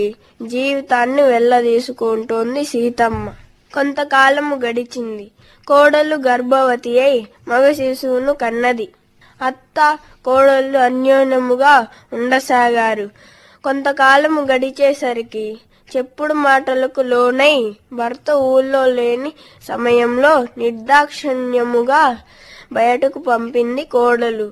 జీవితాన్ని వెళ్ళదీసుకుంటోంది సీతమ్మ కొంతకాలము గడిచింది కోడలు గర్భవతి అయి మగ శిశువును కన్నది అత్త కోడళ్ళు అన్యోన్యముగా ఉండసాగారు కొంతకాలము గడిచేసరికి చెప్పుడు మాటలకు లోనై భర్త ఊళ్ళో లేని సమయంలో నిర్దాక్షిణ్యముగా బయటకు పంపింది కోడలు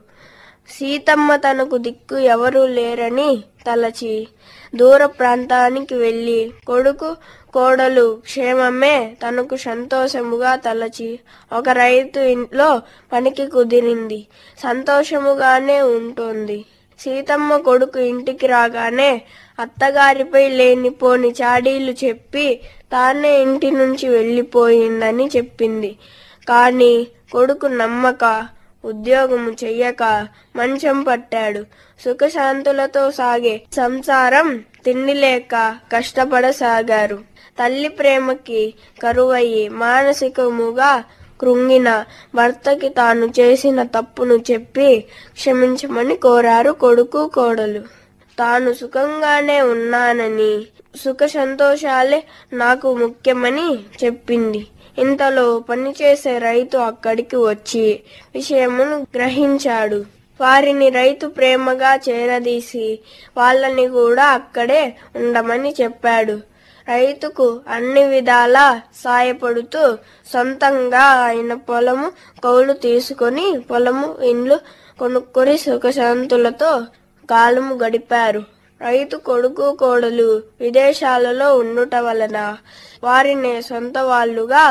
సీతమ్మ తనకు దిక్కు ఎవరూ లేరని తలచి దూర ప్రాంతానికి వెళ్లి కొడుకు కోడలు క్షేమమే తనకు సంతోషముగా తలచి ఒక రైతు ఇంట్లో పనికి కుదిరింది సంతోషముగానే ఉంటుంది సీతమ్మ కొడుకు ఇంటికి రాగానే అత్తగారిపై లేనిపోని చాడీలు చెప్పి తానే ఇంటి నుంచి వెళ్లిపోయిందని చెప్పింది కాని కొడుకు నమ్మక ఉద్యోగము చెయ్యక మంచం పట్టాడు సుఖశాంతులతో సాగే సంసారం తిండి లేక కష్టపడసాగారు తల్లి ప్రేమకి కరువయ్యి మానసికముగా కృంగిన భర్తకి తాను చేసిన తప్పును చెప్పి క్షమించమని కోరారు కొడుకు కోడలు తాను సుఖంగానే ఉన్నానని సుఖ సంతోషాలే నాకు ముఖ్యమని చెప్పింది ఇంతలో పనిచేసే రైతు అక్కడికి వచ్చి విషయమును గ్రహించాడు వారిని రైతు ప్రేమగా చేరదీసి వాళ్ళని కూడా అక్కడే ఉండమని చెప్పాడు రైతుకు అన్ని విధాలా సాయపడుతూ సొంతంగా ఆయన పొలము కౌలు తీసుకొని పొలము ఇండ్లు కొనుక్కొని సుఖశాంతులతో కాలము గడిపారు రైతు కొడుకు కోడలు విదేశాలలో ఉండుట వలన వారిని సొంత వాళ్ళుగా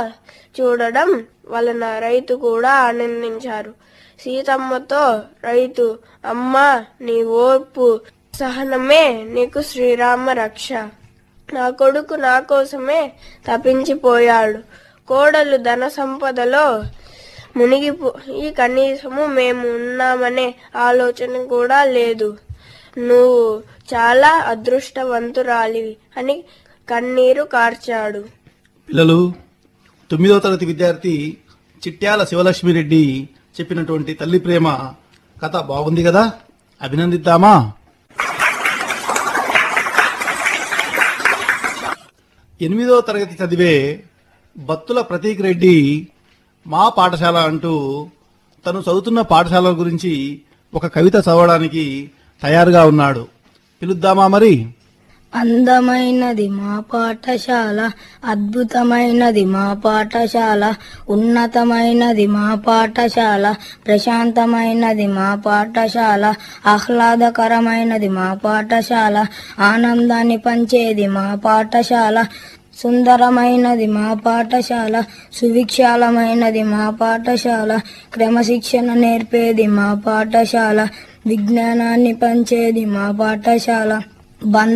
చూడడం వలన రైతు కూడా ఆనందించారు సీతమ్మతో రైతు అమ్మా నీ ఓర్పు సహనమే నీకు శ్రీరామ రక్ష నా కొడుకు నా కోసమే తప్పించిపోయాడు కోడలు ధన సంపదలో మునిగిపోయి కనీసము మేము ఉన్నామనే ఆలోచన కూడా లేదు నువ్వు చాలా అదృష్టవంతురాలివి అని కన్నీరు కార్చాడు పిల్లలు తొమ్మిదో తరగతి విద్యార్థి చిట్యాల శివలక్ష్మిరెడ్డి చెప్పినటువంటి తల్లి ప్రేమ కథ బాగుంది కదా అభినందిద్దామా ఎనిమిదో తరగతి చదివే బత్తుల ప్రతీక్ రెడ్డి మా పాఠశాల అంటూ తను చదువుతున్న పాఠశాల గురించి ఒక కవిత చదవడానికి తయారుగా ఉన్నాడు పిలుద్దామా మరి అందమైనది మా పాఠశాల అద్భుతమైనది మా పాఠశాల ఉన్నతమైనది మా పాఠశాల ప్రశాంతమైనది మా పాఠశాల ఆహ్లాదకరమైనది మా పాఠశాల ఆనందాన్ని పంచేది మా పాఠశాల సుందరమైనది మా పాఠశాల సువిశాలమైనది మా పాఠశాల క్రమశిక్షణ నేర్పేది మా పాఠశాల విజ్ఞానాన్ని పంచేది మా పాఠశాల బంధ